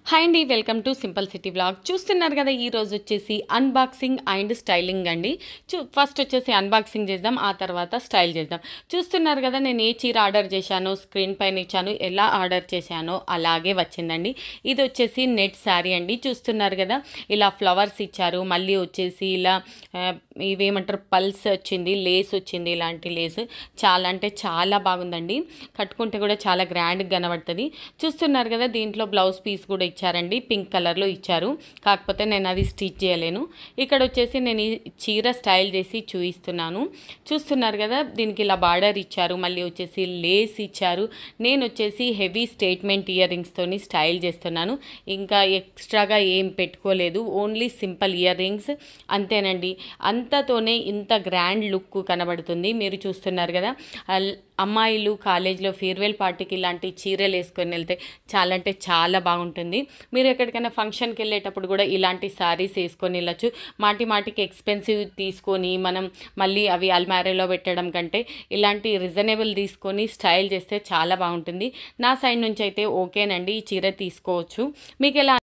hi అండి welcome to simple city blog చూస్తున్నారు కదా ఈ రోజు వచ్చేసి అన్బాక్సింగ్ అండ్ స్టైలింగ్ అండి చూ ఫస్ట్ వచ్చేసి అన్బాక్సింగ్ చేద్దాం ఆ తర్వాత స్టైల్ చేద్దాం చూస్తున్నారు కదా నేను ఏ చీర ఆర్డర్ చేశానో స్క్రీన్ పైన ఇచ్చాను ఎలా ఆర్డర్ చేశానో అలాగే వచ్చిందండి ఇది వచ్చేసి నెట్ శారీ అండి చూస్తున్నారు కదా ఇలా ఫ్లవర్స్ ఇచ్చారు మళ్ళీ వచ్చేసి ఇలా ఆ, ఇవేమంటారు పల్స్ వచ్చింది లేస్ వచ్చింది ఇలాంటి లేస్ చాలా అంటే చాలా బాగుందండి కట్టుకుంటే కూడా చాలా గ్రాండ్గా కనబడుతుంది చూస్తున్నారు కదా దీంట్లో బ్లౌజ్ పీస్ కూడా ఇచ్చారండి పింక్ కలర్లో ఇచ్చారు కాకపోతే నేను అది స్టిచ్ చేయలేను ఇక్కడ వచ్చేసి నేను ఈ చీర స్టైల్ చేసి చూపిస్తున్నాను చూస్తున్నారు కదా దీనికి ఇలా బార్డర్ ఇచ్చారు మళ్ళీ వచ్చేసి లేస్ ఇచ్చారు నేను వచ్చేసి హెవీ స్టేట్మెంట్ ఇయర్ రింగ్స్తోని స్టైల్ చేస్తున్నాను ఇంకా ఎక్స్ట్రాగా ఏం పెట్టుకోలేదు ఓన్లీ సింపుల్ ఇయర్ రింగ్స్ అంతేనండి అంతతోనే ఇంత గ్రాండ్ లుక్ కనబడుతుంది మీరు చూస్తున్నారు కదా అల్- అమ్మాయిలు కాలేజ్లో ఫేర్వెల్ పార్టీకి ఇలాంటి చీరలు వేసుకొని వెళ్తే చాలా అంటే చాలా బాగుంటుంది మీరు ఎక్కడికైనా ఫంక్షన్కి వెళ్ళేటప్పుడు కూడా ఇలాంటి శారీస్ వేసుకొని వెళ్ళచ్చు మాటి మాటికి ఎక్స్పెన్సివ్ తీసుకొని మనం మళ్ళీ అవి అల్మారీలో పెట్టడం కంటే ఇలాంటి రీజనబుల్ తీసుకొని స్టైల్ చేస్తే చాలా బాగుంటుంది నా సైడ్ నుంచి అయితే ఓకేనండి ఈ చీర తీసుకోవచ్చు మీకు ఎలా